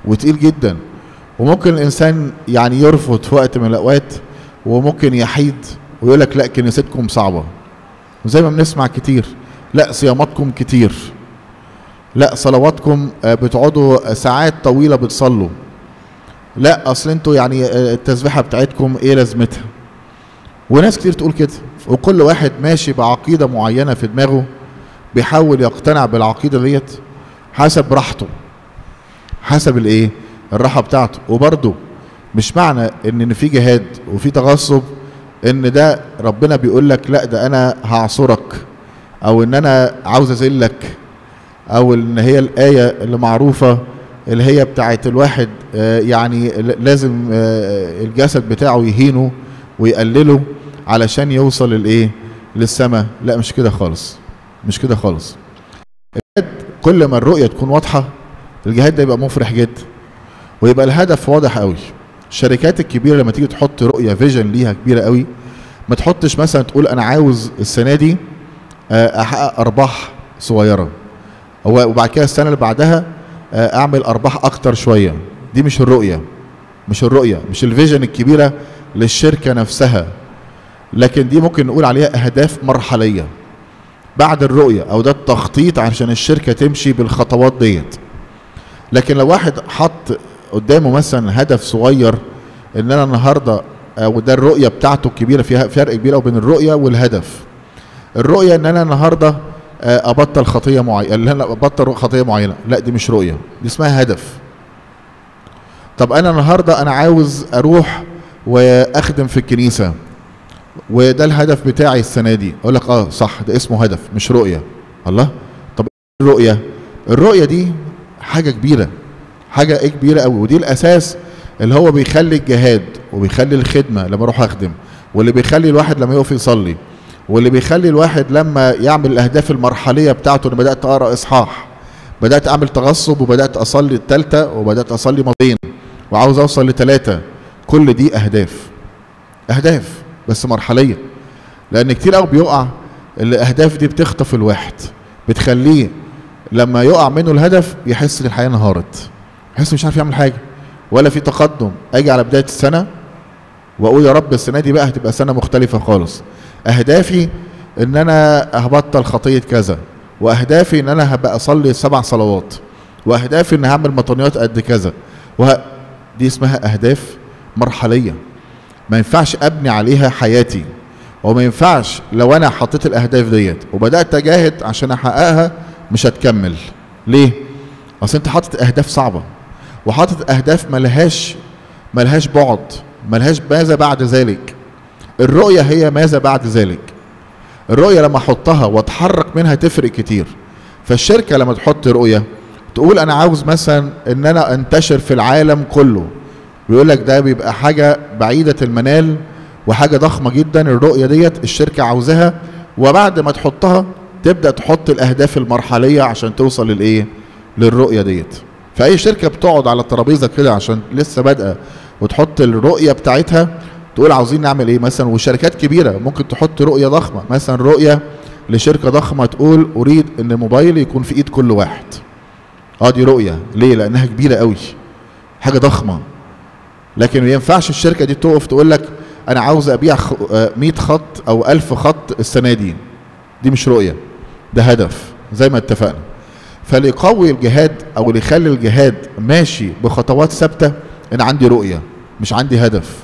وتقيل جدا وممكن الانسان يعني يرفض في وقت من الاوقات وممكن يحيد ويقول لك لا كنيستكم صعبه وزي ما بنسمع كتير لا صياماتكم كتير لا صلواتكم آه، بتقعدوا ساعات طويله بتصلوا لا اصل انتوا يعني آه، التسبيحه بتاعتكم ايه لازمتها وناس كتير تقول كده وكل واحد ماشي بعقيده معينه في دماغه بيحاول يقتنع بالعقيده ديت حسب راحته حسب الايه الراحه بتاعته وبرضه مش معنى ان ان في جهاد وفي تغصب ان ده ربنا بيقول لك لا ده انا هعصرك او ان انا عاوز اذلك او ان هي الايه اللي معروفه اللي هي بتاعت الواحد آه، يعني ل- لازم آه، الجسد بتاعه يهينه ويقلله علشان يوصل للايه للسماء لا مش كده خالص مش كده خالص الجهاد كل ما الرؤيه تكون واضحه الجهاد ده يبقى مفرح جدا ويبقى الهدف واضح قوي الشركات الكبيره لما تيجي تحط رؤيه فيجن ليها كبيره قوي ما تحطش مثلا تقول انا عاوز السنه دي آه، احقق ارباح صغيره هو وبعد كده السنه اللي بعدها آه، اعمل ارباح اكتر شويه دي مش الرؤيه مش الرؤيه مش الفيجن الكبيره للشركه نفسها لكن دي ممكن نقول عليها اهداف مرحليه بعد الرؤيه او ده التخطيط عشان الشركه تمشي بالخطوات ديت لكن لو واحد حط قدامه مثلا هدف صغير ان انا النهارده آه، وده الرؤيه بتاعته الكبيره فيها فرق كبير بين الرؤيه والهدف الرؤيه ان انا النهارده آه، ابطل خطيه معينه ان انا ابطل خطيه معينه لا دي مش رؤيه دي اسمها هدف طب انا النهارده انا عاوز اروح واخدم في الكنيسه وده الهدف بتاعي السنه دي اقول لك اه صح ده اسمه هدف مش رؤيه الله طب إيه الرؤيه الرؤيه دي حاجه كبيره حاجه ايه كبيره قوي ودي الاساس اللي هو بيخلي الجهاد وبيخلي الخدمه لما اروح اخدم واللي بيخلي الواحد لما يقف يصلي واللي بيخلي الواحد لما يعمل الاهداف المرحليه بتاعته انا بدات اقرا اصحاح بدات اعمل تغصب وبدات اصلي الثالثه وبدات اصلي مرتين وعاوز اوصل لثلاثه كل دي اهداف اهداف بس مرحليه لان كتير قوي بيقع الاهداف دي بتخطف الواحد بتخليه لما يقع منه الهدف يحس ان الحياه انهارت يحس مش عارف يعمل حاجه ولا في تقدم اجي على بدايه السنه واقول يا رب السنه دي بقى هتبقى سنه مختلفه خالص اهدافي ان انا هبطل خطيه كذا واهدافي ان انا هبقى اصلي سبع صلوات واهدافي ان هعمل مطنيات قد كذا وه... دي اسمها اهداف مرحليه ما ينفعش ابني عليها حياتي وما ينفعش لو انا حطيت الاهداف ديت وبدات اجاهد عشان احققها مش هتكمل ليه اصل انت حاطط اهداف صعبه وحاطط اهداف ملهاش ملهاش بعد ملهاش ماذا بعد ذلك الرؤيه هي ماذا بعد ذلك الرؤيه لما احطها واتحرك منها تفرق كتير فالشركه لما تحط رؤيه تقول انا عاوز مثلا ان انا انتشر في العالم كله بيقول لك ده بيبقى حاجه بعيده المنال وحاجه ضخمه جدا الرؤيه ديت الشركه عاوزاها وبعد ما تحطها تبدا تحط الاهداف المرحليه عشان توصل للايه للرؤيه ديت فاي شركه بتقعد على الترابيزه كده عشان لسه بادئه وتحط الرؤيه بتاعتها تقول عاوزين نعمل ايه مثلا وشركات كبيره ممكن تحط رؤيه ضخمه مثلا رؤيه لشركه ضخمه تقول اريد ان موبايلي يكون في ايد كل واحد اه دي رؤيه ليه لانها كبيره قوي حاجه ضخمه لكن ما ينفعش الشركه دي تقف تقول لك انا عاوز ابيع خ- آه، 100 خط او 1000 خط السنه دي دي مش رؤيه ده هدف زي ما اتفقنا فاللي يقوي الجهاد او اللي يخلي الجهاد ماشي بخطوات ثابته ان عندي رؤيه مش عندي هدف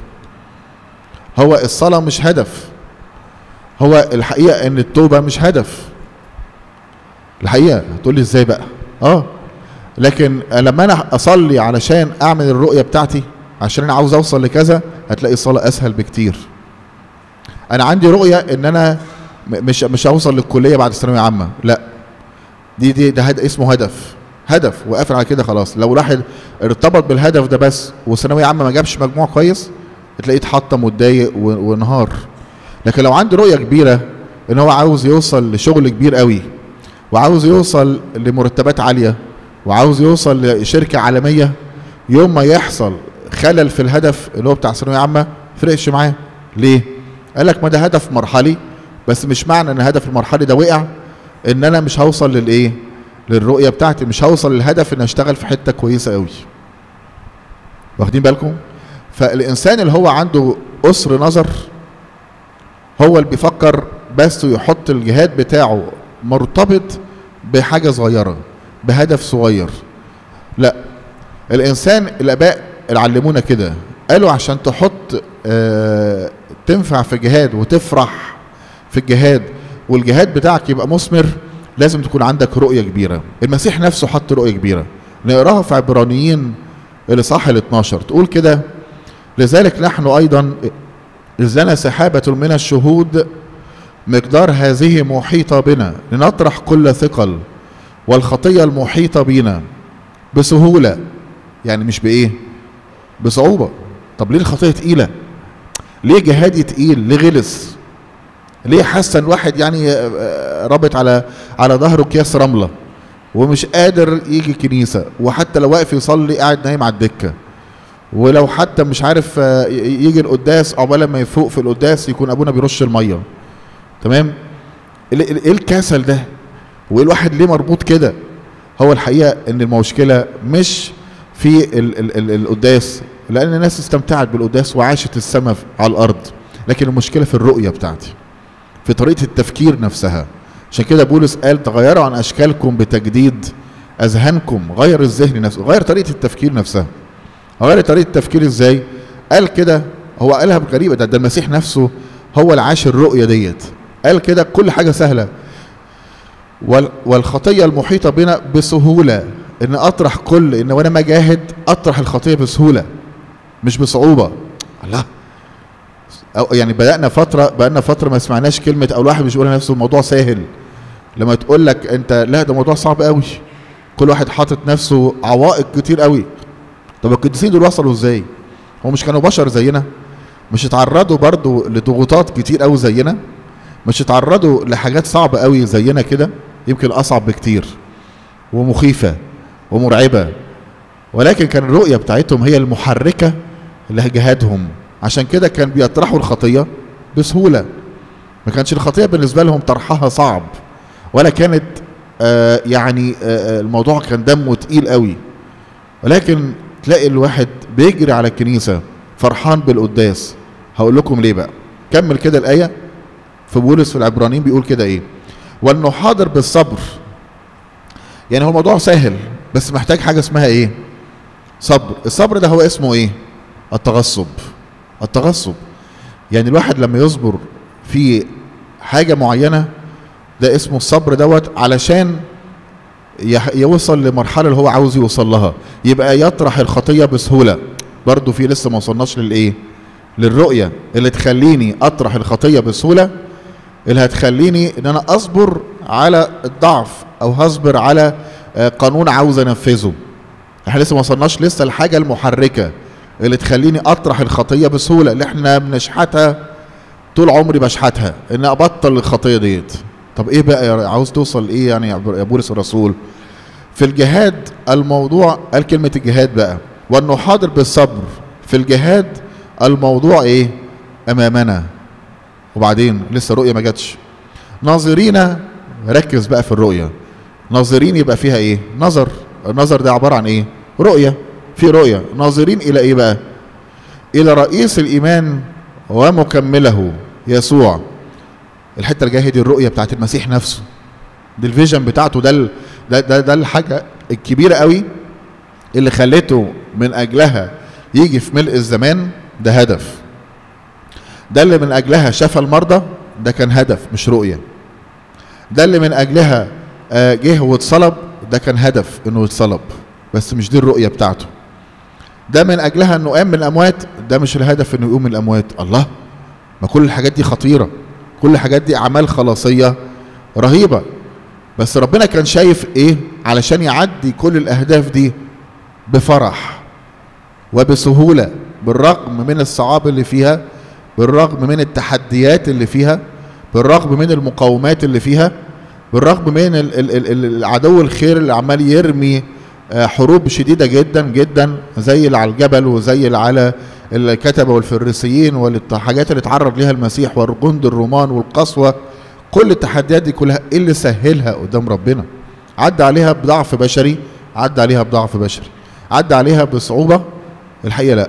هو الصلاه مش هدف هو الحقيقه ان التوبه مش هدف الحقيقه هتقول لي ازاي بقى اه لكن لما انا اصلي علشان اعمل الرؤيه بتاعتي عشان انا عاوز اوصل لكذا هتلاقي الصلاه اسهل بكتير انا عندي رؤيه ان انا م- مش مش هوصل للكليه بعد الثانويه عامه لا دي دي ده هد اسمه هدف هدف وقافل على كده خلاص لو راح ارتبط بالهدف ده بس وثانويه عامه ما جابش مجموع كويس تلاقيه اتحطم واتضايق و- وانهار لكن لو عنده رؤيه كبيره ان هو عاوز يوصل لشغل كبير قوي وعاوز يوصل لمرتبات عاليه وعاوز يوصل لشركه عالميه يوم ما يحصل خلل في الهدف اللي هو بتاع ثانويه عامه فرقش معاه ليه قال لك ما ده هدف مرحلي بس مش معنى ان الهدف المرحلي ده وقع ان انا مش هوصل للايه للرؤيه بتاعتي مش هوصل للهدف ان اشتغل في حته كويسه قوي واخدين بالكم فالانسان اللي هو عنده قصر نظر هو اللي بيفكر بس يحط الجهاد بتاعه مرتبط بحاجه صغيره بهدف صغير لا الانسان الاباء اللي علمونا كده قالوا عشان تحط آه تنفع في جهاد وتفرح في الجهاد والجهاد بتاعك يبقى مثمر لازم تكون عندك رؤيه كبيره المسيح نفسه حط رؤيه كبيره نقراها في عبرانيين الاصحاح ال 12 تقول كده لذلك نحن ايضا اذ لنا سحابه من الشهود مقدار هذه محيطه بنا لنطرح كل ثقل والخطيه المحيطه بنا بسهوله يعني مش بايه بصعوبه طب ليه الخطيه تقيله ليه جهادي تقيل ليه غلس ليه حاسه ان واحد يعني رابط على على ظهره اكياس رمله ومش قادر يجي الكنيسه وحتى لو واقف يصلي قاعد نايم على الدكه ولو حتى مش عارف يجي القداس عقبال ما يفوق في القداس يكون ابونا بيرش الميه تمام ايه الكسل ده وايه الواحد ليه مربوط كده هو الحقيقه ان المشكله مش في ال ال ال القداس لان الناس استمتعت بالقداس وعاشت السماء على الارض لكن المشكله في الرؤيه بتاعتي في طريقه التفكير نفسها عشان كده بولس قال تغيروا عن اشكالكم بتجديد اذهانكم غير الذهن نفسه غير طريقه التفكير نفسها غير طريقه التفكير ازاي قال كده هو قالها بغريبه ده, ده المسيح نفسه هو اللي عاش الرؤيه ديت قال كده كل حاجه سهله والخطيه المحيطه بنا بسهوله ان اطرح كل ان وانا مجاهد اطرح الخطيه بسهوله مش بصعوبه الله أو يعني بدانا فتره بقالنا فتره ما سمعناش كلمه او الواحد مش بيقول نفسه الموضوع سهل لما تقول لك انت لا ده موضوع صعب قوي كل واحد حاطط نفسه عوائق كتير قوي طب القديسين دول وصلوا ازاي هو مش كانوا بشر زينا مش اتعرضوا برضو لضغوطات كتير قوي زينا مش اتعرضوا لحاجات صعبه قوي زينا كده يمكن اصعب بكتير ومخيفه ومرعبه ولكن كان الرؤيه بتاعتهم هي المحركه لجهادهم عشان كده كان بيطرحوا الخطيه بسهوله ما كانش الخطيه بالنسبه لهم طرحها صعب ولا كانت آه يعني آه الموضوع كان دمه تقيل قوي ولكن تلاقي الواحد بيجري على الكنيسه فرحان بالقداس هقول لكم ليه بقى كمل كده الايه في بولس في العبرانيين بيقول كده ايه وانه حاضر بالصبر يعني هو الموضوع سهل بس محتاج حاجه اسمها ايه صبر الصبر ده هو اسمه ايه التغصب التغصب يعني الواحد لما يصبر في حاجة معينة ده اسمه الصبر دوت علشان يوصل لمرحلة اللي هو عاوز يوصل لها يبقى يطرح الخطية بسهولة برضو في لسه ما وصلناش للايه للرؤية اللي تخليني اطرح الخطية بسهولة اللي هتخليني ان انا اصبر على الضعف او هصبر على قانون عاوز انفذه احنا لسه ما وصلناش لسه الحاجة المحركة اللي تخليني اطرح الخطيه بسهوله اللي احنا بنشحتها طول عمري بشحتها ان ابطل الخطيه ديت طب ايه بقى يا عاوز توصل ايه يعني يا بولس الرسول في الجهاد الموضوع قال كلمه الجهاد بقى وانه حاضر بالصبر في الجهاد الموضوع ايه امامنا وبعدين لسه الرؤيه ما جاتش ناظرين ركز بقى في الرؤيه ناظرين يبقى فيها ايه نظر النظر ده عباره عن ايه رؤيه في رؤية ناظرين إلى إيه بقى إلى رئيس الإيمان ومكمله يسوع الحتة الجاية دي الرؤية بتاعت المسيح نفسه دي الفيجن بتاعته ده ال... ده ده, ده الحاجة الكبيرة قوي اللي خلته من أجلها يجي في ملء الزمان ده هدف ده اللي من أجلها شفى المرضى ده كان هدف مش رؤية ده اللي من أجلها جه واتصلب ده كان هدف إنه يتصلب بس مش دي الرؤية بتاعته ده من اجلها انه قام من الاموات ده مش الهدف انه يقوم من الاموات الله ما كل الحاجات دي خطيره كل الحاجات دي اعمال خلاصيه رهيبه بس ربنا كان شايف ايه علشان يعدي كل الاهداف دي بفرح وبسهوله بالرغم من الصعاب اللي فيها بالرغم من التحديات اللي فيها بالرغم من المقاومات اللي فيها بالرغم من ال ال ال العدو الخير اللي عمال يرمي حروب شديدة جدا جدا زي اللي على الجبل وزي اللي على الكتبة والفريسيين والحاجات اللي اتعرض ليها المسيح والجند الرومان والقسوة كل التحديات دي كلها ايه اللي سهلها قدام ربنا عدى عليها بضعف بشري عدى عليها بضعف بشري عدى عليها بصعوبة الحقيقه لا